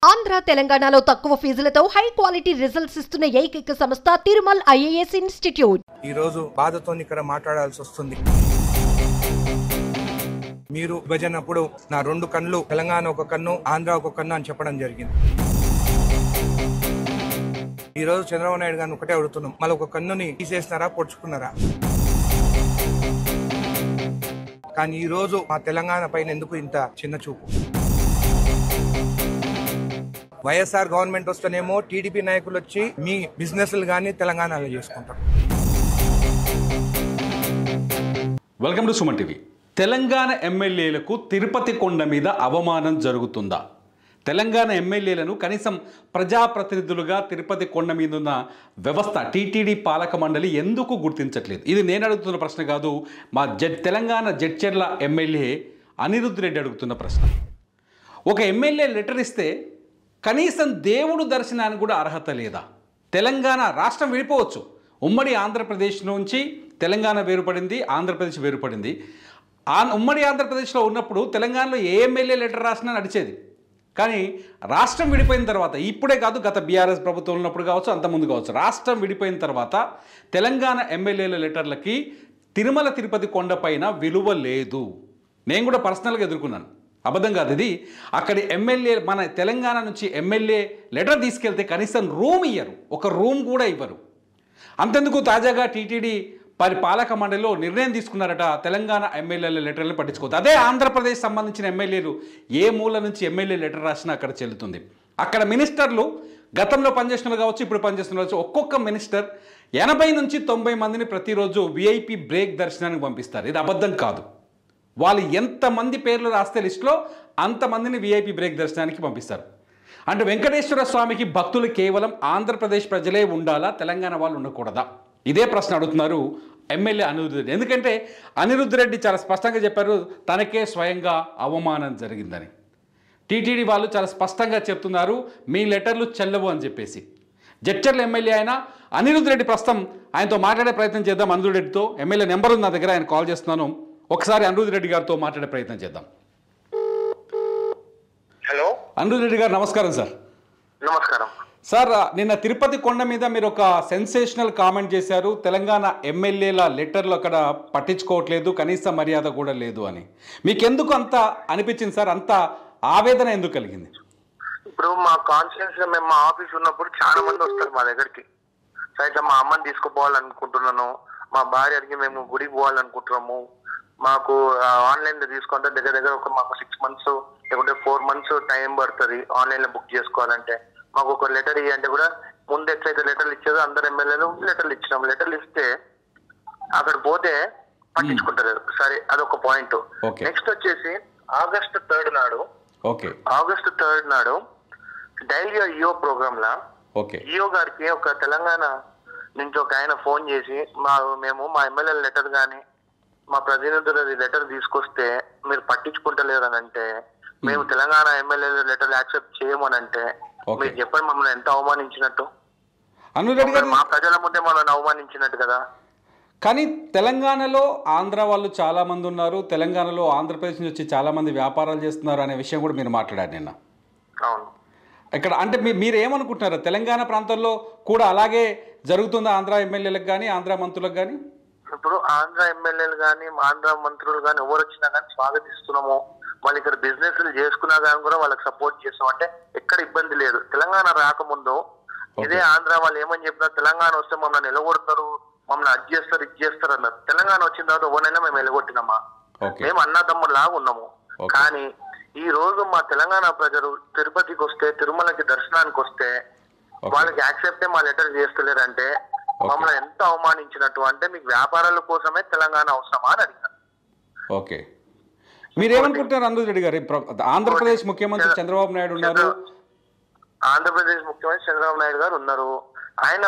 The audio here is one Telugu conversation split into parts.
ఆంధ్ర తెలంగాణలో తక్కువ ఫీజులతో హై క్వాలిటీ రిజల్ట్స్ ఇస్తున్న ఏకైక సంస్థ తిరుమల్ ఐఏఎస్ ఇన్స్టిట్యూట్ ఈ రోజు బాధతో ఇక్కడ మాట్లాడాల్సి వస్తుంది మీరు విభజనప్పుడు నా రెండు కన్నులు తెలంగాణ ఒక కన్ను ఆంధ్ర ఒక కన్ను అని చెప్పడం జరిగింది ఈ రోజు చంద్రబాబు నాయుడు గారిని ఒకటే అడుగుతున్నాం మళ్ళీ ఒక కన్నుని తీసేసినారా పొడుచుకున్నారా కానీ ఈ రోజు మా తెలంగాణ పైన ఎందుకు ఇంత చిన్న చూపు వైఎస్ఆర్ గవర్నమెంట్ వస్తేనేమో టీడీపీ నాయకులు వచ్చి మీ బిజినెస్లు కానీ తెలంగాణలో చేసుకుంటారు welcome to Suman TV Telangana ఎమ్మెల్యేలకు తిరుపతి కొండ మీద అవమానం జరుగుతుందా తెలంగాణ ఎమ్మెల్యేలను కనీసం ప్రజాప్రతినిధులుగా తిరుపతి కొండ మీద ఉన్న వ్యవస్థ టీటీడీ పాలక మండలి ఎందుకు గుర్తించట్లేదు ఇది నేను అడుగుతున్న ప్రశ్న కాదు మా జడ్ తెలంగాణ జడ్చెర్ల ఎమ్మెల్యే అనిరుద్ధ్ రెడ్డి అడుగుతున్న ప్రశ్న ఒక ఎమ్మెల్యే లెటర్ ఇస్తే కనీసం దేవుడు దర్శనానికి కూడా అర్హత లేదా తెలంగాణ రాష్ట్రం విడిపోవచ్చు ఉమ్మడి ఆంధ్రప్రదేశ్ నుంచి తెలంగాణ వేరుపడింది ఆంధ్రప్రదేశ్ వేరుపడింది ఆ ఉమ్మడి ఆంధ్రప్రదేశ్లో ఉన్నప్పుడు తెలంగాణలో ఏ ఎమ్మెల్యే లెటర్ రాసినా నడిచేది కానీ రాష్ట్రం విడిపోయిన తర్వాత ఇప్పుడే కాదు గత బీఆర్ఎస్ ప్రభుత్వం ఉన్నప్పుడు కావచ్చు అంతకుముందు కావచ్చు రాష్ట్రం విడిపోయిన తర్వాత తెలంగాణ ఎమ్మెల్యేల లెటర్లకి తిరుమల తిరుపతి కొండపైన విలువ లేదు నేను కూడా పర్సనల్గా ఎదుర్కొన్నాను అబద్ధం కాదు ఇది అక్కడి ఎమ్మెల్యే మన తెలంగాణ నుంచి ఎమ్మెల్యే లెటర్ తీసుకెళ్తే కనీసం రూమ్ ఇయ్యరు ఒక రూమ్ కూడా ఇవ్వరు అంతెందుకు తాజాగా టీటీడీ పరి పాలక మండలిలో నిర్ణయం తీసుకున్నారట తెలంగాణ ఎమ్మెల్యేల లెటర్లు పట్టించుకోవద్దు అదే ఆంధ్రప్రదేశ్ సంబంధించిన ఎమ్మెల్యేలు ఏ మూల నుంచి ఎమ్మెల్యే లెటర్ రాసినా అక్కడ చెల్లుతుంది అక్కడ మినిస్టర్లు గతంలో పనిచేసిన వాళ్ళు కావచ్చు ఇప్పుడు పనిచేస్తున్న వాళ్ళు కావచ్చు, ఒక్కొక్క మినిస్టర్ ఎనభై నుంచి తొంభై మందిని ప్రతిరోజు విఐపి బ్రేక్ దర్శనానికి పంపిస్తారు ఇది అబద్ధం కాదు వాళ్ళు ఎంతమంది పేర్లు రాస్తే లిస్టులో అంతమందిని విఐపి బ్రేక్ దర్శనానికి పంపిస్తారు అంటే వెంకటేశ్వర స్వామికి భక్తులు కేవలం ఆంధ్రప్రదేశ్ ప్రజలే ఉండాలా తెలంగాణ వాళ్ళు ఉండకూడదా ఇదే ప్రశ్న అడుగుతున్నారు ఎమ్మెల్యే అనిరుద్ధ్ రెడ్డి ఎందుకంటే అనిరుద్ధ్ రెడ్డి చాలా స్పష్టంగా చెప్పారు తనకే స్వయంగా అవమానం జరిగిందని టీటీడీ వాళ్ళు చాలా స్పష్టంగా చెప్తున్నారు మీ లెటర్లు చెల్లవు అని చెప్పేసి జడ్చర్ల ఎమ్మెల్యే ఆయన అనిరుద్ధ్ రెడ్డి ప్రస్తుతం ఆయనతో మాట్లాడే ప్రయత్నం చేద్దాం అనిరుద్ధ్ రెడ్డితో ఎమ్మెల్యే నెంబర్ ఉంది నా దగ్గర ఆయన కాల్ చేస్తున్నాను ఒకసారి అనిరుద్ధ్ రెడ్డి గారితో మాట్లాడే ప్రయత్నం చేద్దాం హలో అనిరుద్ధ్ రెడ్డి గారు నమస్కారం సార్ నమస్కారం సార్ నిన్న తిరుపతి కొండ మీద మీరు ఒక సెన్సేషనల్ కామెంట్ చేశారు తెలంగాణ ఎమ్మెల్యేల లెటర్లు అక్కడ పట్టించుకోవట్లేదు కనీస మర్యాద కూడా లేదు అని మీకు ఎందుకు అంత అనిపించింది సార్ అంత ఆవేదన ఎందుకు కలిగింది ఇప్పుడు మా కాన్ఫిడెన్స్ లో మేము మా ఆఫీస్ ఉన్నప్పుడు చాలా మంది వస్తారు మా దగ్గరికి సైతం మా అమ్మని తీసుకుపోవాలనుకుంటున్నాను మా భార్యకి మేము గుడికి పోవాలనుకుంటున్నాము మాకు ఆన్లైన్ లో తీసుకుంటే దగ్గర దగ్గర ఒక మాకు సిక్స్ మంత్స్ లేకుంటే ఫోర్ మంత్స్ టైం పడుతుంది ఆన్లైన్ లో బుక్ చేసుకోవాలంటే మాకు ఒక లెటర్ ఇవ్వంటే కూడా ముందు ఎట్లయితే లెటర్లు ఇచ్చేదో అందరు ఎమ్మెల్యేలు లెటర్లు ఇచ్చినాం లెటర్లు ఇస్తే అక్కడ పోతే పట్టించుకుంటారు సరే అదొక పాయింట్ Okay. నెక్స్ట్ వచ్చేసి ఆగస్ట్ థర్డ్ నాడు ఓకే ఆగస్ట్ థర్డ్ నాడు డైలీ ఈఓ ప్రోగ్రామ్ లా ఓకే ఈఓ గారికి ఒక తెలంగాణ నుంచి ఒక ఆయన ఫోన్ చేసి మా మేము మా ఎమ్మెల్యే లెటర్ గాని మా ప్రతినిధుల లెటర్ తీసుకొస్తే మీరు పట్టించుకుంటలేరు అని అంటే మేము తెలంగాణ ఎమ్మెల్యే లెటర్ యాక్సెప్ట్ చేయమని అంటే Okay. మీరు చెప్పండి మమ్మల్ని ఎంత అవమానించినట్టు అనిరుద్ధ్ రెడ్డి గారు మా ప్రజల ముందే మనల్ని అవమానించినట్టు కదా కానీ తెలంగాణలో ఆంధ్ర వాళ్ళు చాలా మంది ఉన్నారు తెలంగాణలో ఆంధ్రప్రదేశ్ నుంచి వచ్చి చాలా మంది వ్యాపారాలు చేస్తున్నారు అనే విషయం కూడా మీరు మాట్లాడారు నిన్న అవును ఇక్కడ అంటే మీ మీరు ఏమనుకుంటున్నారు తెలంగాణ ప్రాంతంలో కూడా అలాగే జరుగుతుందా ఆంధ్ర ఎమ్మెల్యేలకు కానీ ఆంధ్ర మంత్రులకు కానీ ఇప్పుడు ఆంధ్ర ఎమ్మెల్యేలు కానీ ఆంధ్ర మంత్రులు కానీ ఎవరు వచ్చినా కానీ స్వాగతిస్తున్నాము వాళ్ళు ఇక్కడ బిజినెస్ చేసుకున్నా కానీ కూడా వాళ్ళకి సపోర్ట్ చేస్తాం అంటే ఎక్కడ ఇబ్బంది లేదు తెలంగాణ రాకముందు ఇదే ఆంధ్ర వాళ్ళు ఏమని చెప్పినా తెలంగాణ వస్తే మమ్మల్ని నిలగొడతారు మమ్మల్ని అది చేస్తారు ఇది చేస్తారు అన్నారు తెలంగాణ వచ్చిన తర్వాత ఎవరైనా మేము నిలగొట్టినామా ఓకే మేము అన్నదమ్ములు లాగా ఉన్నాము Okay. కానీ ఈ రోజు మా తెలంగాణ ప్రజలు తిరుపతికి వస్తే తిరుమలకి దర్శనానికి వస్తే Okay. వాళ్ళకి యాక్సెప్టే మా లెటర్ చేస్తలేరంటే మమ్మల్ని ఎంత అవమానించినట్టు అంటే మీకు వ్యాపారాల కోసమే తెలంగాణ అవసరమా అని అడిగాను ఓకే మీరేమనుకుంటున్నారు అనిరుద్ధ్ రెడ్డి గారు ఈ ప్ర- ఆంధ్రప్రదేశ్ ముఖ్యమంత్రి చంద్రబాబు నాయుడు ఉన్నారు ఆంధ్రప్రదేశ్ ముఖ్యమంత్రి చంద్రబాబు నాయుడు గారు ఉన్నారు ఆయన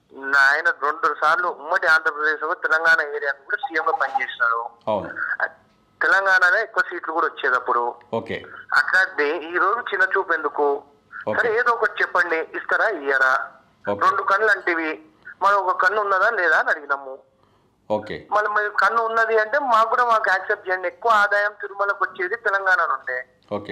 ఆయన రెండు సార్లు ఉమ్మడి ఆంధ్రప్రదేశ్ లో తెలంగాణ ఏరియా కూడా సీఎం గా పనిచేసినాడు అవును తెలంగాణలో ఎక్కువ సీట్లు కూడా వచ్చేది అప్పుడు ఓకే అట్లాంటి ఈ రోజు చిన్న చూపు ఎందుకు Okay. సరే ఏదో ఒకటి చెప్పండి ఇస్తారా ఇయ్యరా Okay. రెండు కళ్ళు అంటివి మరి ఒక కన్ను ఉన్నదా లేదా అని అడిగినాము ఓకే మళ్ళీ మరి కన్ను ఉన్నది అంటే మాకు కూడా మాకు యాక్సెప్ట్ చేయండి ఎక్కువ ఆదాయం తిరుమలకు వచ్చేది తెలంగాణ నుండే ఓకే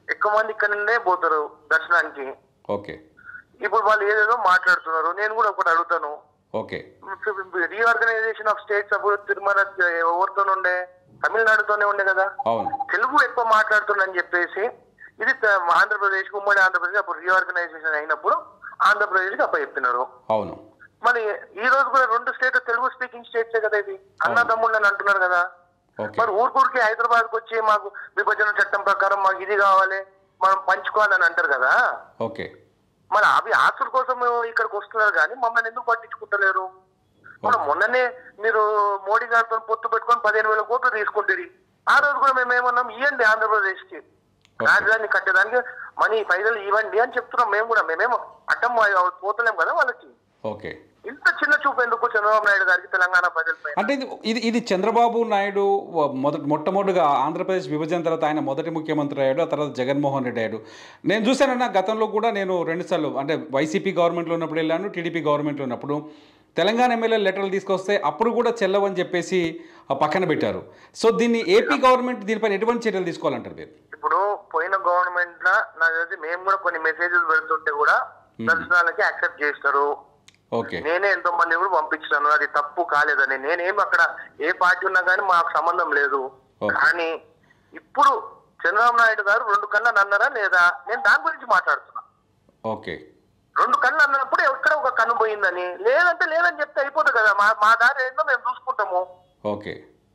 ఎక్కువ మంది ఇక్కడ నుండే పోతారు దర్శనానికి ఓకే ఇప్పుడు వాళ్ళు ఏదేదో మాట్లాడుతున్నారు నేను కూడా ఒకటి అడుగుతాను ఓకే రీఆర్గనైజేషన్ ఆఫ్ స్టేట్స్ అప్పుడు తిరుమల ఎవరితో ఉండే తమిళనాడుతోనే ఉండే కదా అవును తెలుగు ఎక్కువ మాట్లాడుతుందని చెప్పేసి ఇది త- ఆంధ్రప్రదేశ్ ఉమ్మడి ఆంధ్రప్రదేశ్ అప్పుడు రీఆర్గనైజేషన్ అయినప్పుడు ఆంధ్రప్రదేశ్ అప్ప చెప్పినారు అవును మరి ఈ రోజు కూడా రెండు స్టేట్ తెలుగు స్పీకింగ్ స్టేట్సే కదా ఇది అన్న తమ్ముళ్ళు అని అంటున్నారు కదా ఓకే మరి ఊరికూరికి హైదరాబాద్ కు వచ్చి మాకు విభజన చట్టం ప్రకారం మాకు ఇది కావాలి మనం పంచుకోవాలని అంటారు కదా ఓకే మరి అవి ఆస్తుల కోసం ఇక్కడికి వస్తున్నారు కానీ మమ్మల్ని ఎందుకు పట్టించుకుంటలేరు మనం మొన్ననే మీరు మోడీ గారితో పొత్తు పెట్టుకొని పదిహేను వేల కోట్లు తీసుకుంటుంది ఆ రోజు కూడా మేము ఏమన్నాం ఇవ్వండి ఆంధ్రప్రదేశ్ కి రాజధాని కట్టేదానికి మనీ పైసలు ఇవ్వండి అని చెప్తున్నాం మేము కూడా మేమేమో అడ్డం పోతలేం కదా వాళ్ళకి ఓకే ఇంత చిన్న చూపు ఎందుకు చంద్రబాబు నాయుడు గారికి తెలంగాణ ప్రజలపై అంటే ఇది ఇది ఇది చంద్రబాబు నాయుడు వ- మొదటి మొట్టమొదటిగా ఆంధ్రప్రదేశ్ విభజన తర్వాత ఆయన మొదటి ముఖ్యమంత్రి అయ్యాడు ఆ తర్వాత జగన్మోహన్ రెడ్డి అయ్యాడు నేను చూశానన్న గతంలో కూడా నేను రెండుసార్లు అంటే వైసీపీ గవర్నమెంట్లో ఉన్నప్పుడు వెళ్ళాను టీడీపీ గవర్నమెంట్లో ఉన్నప్పుడు తెలంగాణ ఎమ్మెల్యే లెటర్లు తీసుకొస్తే అప్పుడు కూడా చెల్లవని చెప్పేసి ఆ పక్కన పెట్టారు సో దీన్ని ఏపీ గవర్నమెంట్ దీనిపైన ఎటువంటి చర్యలు తీసుకోవాలంటారు మీరు ఇప్పుడు పోయిన గవర్నమెంట్ లా నాకు తెలిసి మేము కూడా కొన్ని మెసేజెస్ పెడుతుంటే కూడా దర్శనాలకి యాక్సెప్ట్ చేస్తారు ఓకే నేనే ఎంతో మంది కూడా పంపించాను అది తప్పు కాలేదని నేనేం అక్కడ ఏ పార్టీ ఉన్నా కానీ మాకు సంబంధం లేదు Okay. కానీ ఇప్పుడు చంద్రబాబు నాయుడు గారు రెండు కన్నా అన్నారా లేదా నేను దాని గురించి మాట్లాడుతున్నా ఓకే రెండు కళ్ళు అన్నప్పుడు ఎక్కడ ఒక కన్ను పోయిందని లేదంటే లేదని చెప్తే అయిపోతుంది కదా మా మా దారి ఏంటో మేము చూసుకుంటాము ఓకే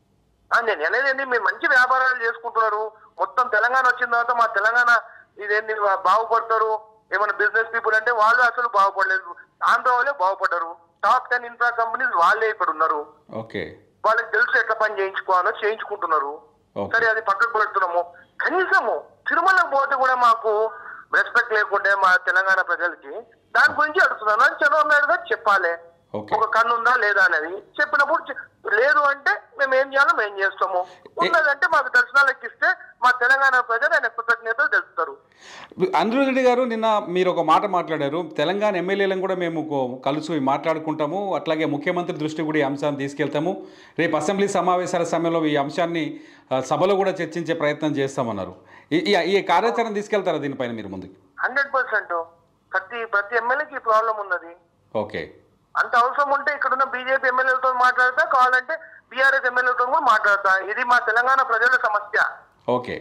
ఆ, నేను అనేది ఏంటి మీరు మంచి వ్యాపారాలు చేసుకుంటున్నారు మొత్తం తెలంగాణ వచ్చిన తర్వాత మా తెలంగాణ ఇదేంటి వా- బాగుపడతారు ఏమైనా బిజినెస్ పీపుల్ అంటే వాళ్ళు అసలు బాగుపడలేదు ఆంధ్ర వాళ్ళే బాగుపడ్డారు టాప్ టెన్ ఇన్ఫ్రా కంపెనీస్ వాళ్ళే ఇక్కడ ఉన్నారు ఓకే వాళ్ళకి తెలుసు ఎట్లా పని చేయించుకోవాలో చేయించుకుంటున్నారు Okay. సరే అది పక్కకు పెడుతున్నాము కనీసము తిరుమలకు పోతే కూడా మాకు రెస్పెక్ట్ లేకుంటే మా తెలంగాణ ప్రజలకి దాని గురించి అడుగుతున్నాను అని చంద్రబాబు నాయుడు గారు చెప్పాలి ఓకే ఒక కన్ను ఉందా లేదా అనేది చెప్పినప్పుడు చె- లేదు అంటే మేము ఏం చేయాలో మేము చేస్తాము ఉన్నదంటే మాకు దర్శనాలకు ఇస్తే మా తెలంగాణ ప్రజలు ఆయన కృతజ్ఞతలు తెలుపుతారు అనిరుద్ రెడ్డి గారు నిన్న మీరు ఒక మాట మాట్లాడారు తెలంగాణ ఎమ్మెల్యేలను కూడా మేము కో- కలిసి మాట్లాడుకుంటాము అట్లాగే ముఖ్యమంత్రి దృష్టి కూడా ఈ అంశాన్ని తీసుకెళ్తాము రేపు అసెంబ్లీ సమావేశాల సమయంలో ఈ అంశాన్ని ఆ, సభలో కూడా చర్చించే ప్రయత్నం చేస్తామన్నారు ఈ- ఈ- ఈ కార్యాచరణ తీసుకెళ్తారా దీనిపైన మీరు ముందుకు హండ్రెడ్ పర్సెంట్ ప్రతి ప్రతి ఎమ్మెల్యేకి ప్రాబ్లం ఉన్నది ఓకే అంత అవసరం ఉంటే ఇక్కడ ఉన్న బీజేపీ ఎమ్మెల్యేలతో మాట్లాడతా కావాలంటే బీఆర్ఎస్ ఎమ్మెల్యేలతో కూడా మాట్లాడతా ఇది మా తెలంగాణ ప్రజల సమస్య ఓకే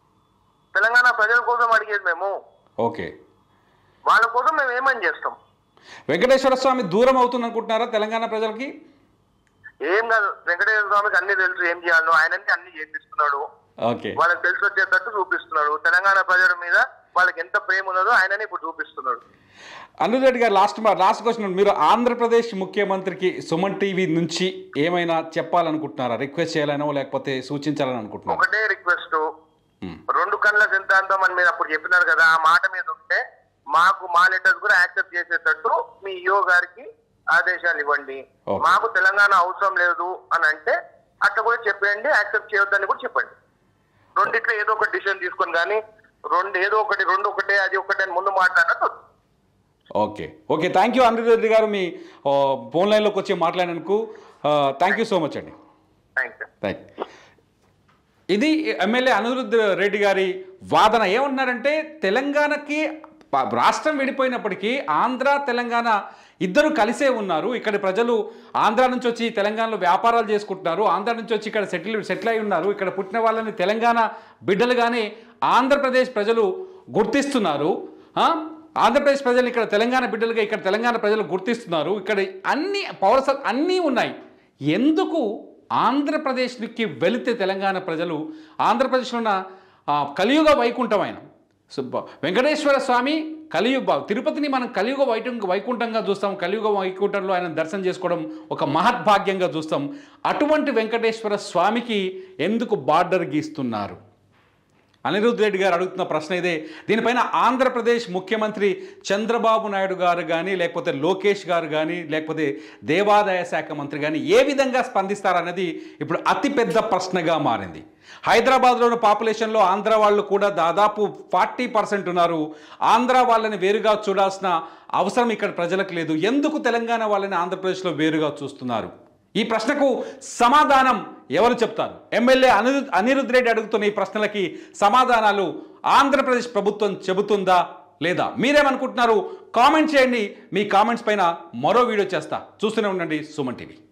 తెలంగాణ ప్రజల కోసం అడిగేది మేము ఓకే వాళ్ళ కోసం మేము ఏమని చేస్తాం వెంకటేశ్వర స్వామి దూరం అవుతుంది అనుకుంటున్నారా తెలంగాణ ప్రజలకి ఏం కాదు వెంకటేశ్వర స్వామికి అన్ని తెలుసు ఏం చేయాలో ఆయన అన్ని చేపిస్తున్నాడు ఓకే వాళ్ళకి తెలిసి వచ్చేటట్టు చూపిస్తున్నాడు తెలంగాణ ప్రజల మీద వాళ్ళకి ఎంత ప్రేమ ఉన్నదో ఆయననే ఇప్పుడు చూపిస్తున్నాడు అనిరుద్ రెడ్డి గారు లాస్ట్ మా లాస్ట్ క్వశ్చన్ మీరు ఆంధ్రప్రదేశ్ ముఖ్యమంత్రికి సుమన్ టీవీ నుంచి ఏమైనా చెప్పాలనుకుంటున్నారా రిక్వెస్ట్ చేయాలనో లేకపోతే సూచించాలని అనుకుంటున్నారా ఒకటే రిక్వెస్ట్ మ్మ్. రెండు కళ్ళ సిద్ధాంతం అని మీరు అప్పుడు చెప్పినారు కదా ఆ మాట మీద ఉంటే మాకు మా లెటర్స్ కూడా యాక్సెప్ట్ చేసేటట్టు మీ ఈఓ గారికి ఆదేశాలు ఇవ్వండి Okay. మాకు తెలంగాణ అవసరం లేదు అని అంటే అట్లా కూడా చెప్పండి యాక్సెప్ట్ చేయొద్దని కూడా చెప్పండి రెండిట్లో ఏదో ఒక డిసిషన్ తీసుకొని కానీ రెండు ఏదో ఒకటి రెండు ఒకటే అది ఒకటే అని ముందు మాట్లాడినట్టు వద్దు. Okay okay thank you Anirudh Reddy గారు మీ ఆ, ఫోన్ లైన్లోకి వచ్చి మాట్లాడినందుకు థ్యాంక్ యూ సో మచ్ అండి థ్యాంక్ యూ థ్యాంక్ ఇది ఎమ్మెల్యే అనిరుద్ రెడ్డి గారి వాదన ఏమన్నారంటే తెలంగాణకి ప- రాష్ట్రం విడిపోయినప్పటికీ ఆంధ్ర తెలంగాణ ఇద్దరు కలిసే ఉన్నారు ఇక్కడ ప్రజలు ఆంధ్ర నుంచి వచ్చి తెలంగాణలో వ్యాపారాలు చేసుకుంటున్నారు ఆంధ్ర నుంచి వచ్చి ఇక్కడ సెటిల్ సెటిల్ అయి ఉన్నారు ఇక్కడ పుట్టిన వాళ్ళని తెలంగాణ బిడ్డలుగానే ఆంధ్రప్రదేశ్ ప్రజలు గుర్తిస్తున్నారు ఆ? ఆంధ్రప్రదేశ్ ప్రజలు ఇక్కడ తెలంగాణ బిడ్డలుగా ఇక్కడ తెలంగాణ ప్రజలు గుర్తిస్తున్నారు ఇక్కడ అన్ని పౌరస అన్నీ ఉన్నాయి ఎందుకు ఆంధ్రప్రదేశ్కి వెళితే తెలంగాణ ప్రజలు ఆంధ్రప్రదేశ్లో ఉన్న ఆ, కలియుగ వైకుంఠం ఆయన సుబ్బ వెంకటేశ్వర స్వామి కలియుగ తిరుపతిని మనం కలియుగ వైకుంఠం వైకుంఠంగా చూస్తాం కలియుగ వైకుంఠంలో ఆయన దర్శనం చేసుకోవడం ఒక మహద్భాగ్యంగా చూస్తాం అటువంటి వెంకటేశ్వర స్వామికి ఎందుకు బార్డర్ గీస్తున్నారు అనిరుద్ రెడ్డి గారు అడుగుతున్న ప్రశ్న ఇదే దీనిపైన ఆంధ్రప్రదేశ్ ముఖ్యమంత్రి చంద్రబాబు నాయుడు గారు కానీ లేకపోతే లోకేష్ గారు కానీ లేకపోతే దేవాదాయ శాఖ మంత్రి కానీ ఏ విధంగా స్పందిస్తారన్నది ఇప్పుడు అతిపెద్ద ప్రశ్నగా మారింది హైదరాబాద్లోని పాపులేషన్లో ఆంధ్ర వాళ్ళు కూడా దాదాపు ఫార్టీ పర్సెంట్ ఉన్నారు ఆంధ్ర వాళ్ళని వేరుగా చూడాల్సిన అవసరం ఇక్కడ ప్రజలకు లేదు ఎందుకు తెలంగాణ వాళ్ళని ఆంధ్రప్రదేశ్లో వేరుగా చూస్తున్నారు ఈ ప్రశ్నకు సమాధానం ఎవరు చెప్తారు ఎమ్మెల్యే అనిరు అనిరుద్ రెడ్డి అడుగుతున్న ఈ ప్రశ్నలకి సమాధానాలు ఆంధ్రప్రదేశ్ ప్రభుత్వం చెబుతుందా లేదా మీరేమనుకుంటున్నారు కామెంట్ చేయండి మీ కామెంట్స్ పైన మరో వీడియో చేస్తా చూస్తూనే ఉండండి సుమన్ టీవీ